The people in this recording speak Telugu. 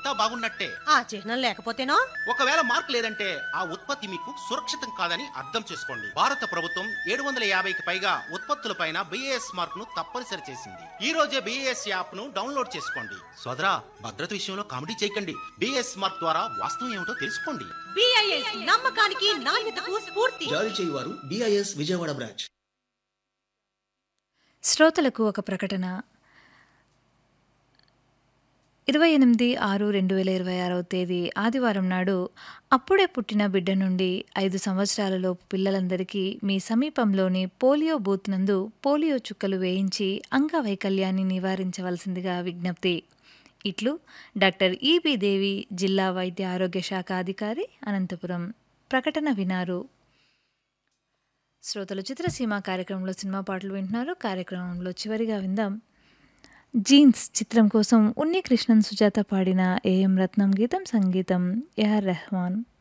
అంతా బాగున్నట్టే ఆ చిహ్నం లేకపోతేనో ఒకవేళ మార్క్ లేదంటే ఆ ఉత్పత్తి మీకు సురక్షితం కాదని అర్థం చేసుకోండి భారత ప్రభుత్వం ఏడు వందల యాభైకి పైగా ఉత్పత్తులపైన బిఏఎస్ మార్క్ ను తప్పనిసరి చేసింది ఈ రోజే బిఏఎస్ యాప్ ను డౌన్లోడ్ చేసుకోండి సోదరా భద్రత విషయంలో కామెడీ చేయకండి బిఏఎస్ మార్క్ ద్వారా వాస్తవం ఏమిటో తెలుసుకోండి బిఐఎస్ నమ్మకానికి నాణ్యతకు స్ఫూర్తి జారీ చేయువారు డిఐఎస్ విజయవాడ బ్రాంచ్ శ్రోతలకు ఒక ప్రకటన ఇరవై ఎనిమిది ఆరు రెండు వేల ఇరవై ఆరవ తేదీ ఆదివారం నాడు అప్పుడే పుట్టిన బిడ్డ నుండి ఐదు సంవత్సరాలలోపు పిల్లలందరికీ మీ సమీపంలోని పోలియో బూత్ నందు పోలియో చుక్కలు వేయించి అంగవైకల్యాన్ని నివారించవలసిందిగా విజ్ఞప్తి ఇట్లు డాక్టర్ ఈబి దేవి జిల్లా వైద్య ఆరోగ్య శాఖ అధికారి అనంతపురం ప్రకటన వినారు శ్రోతలు చిత్రసీమ కార్యక్రమంలో సినిమా పాటలు వింటున్నారు కార్యక్రమంలో చివరిగా విందాం జీన్స్ చిత్రం కోసం ఉన్ని కృష్ణన్ సుజాత పాడిన ఏఎం రత్నం గీతం సంగీతం ఏఆర్ రెహమాన్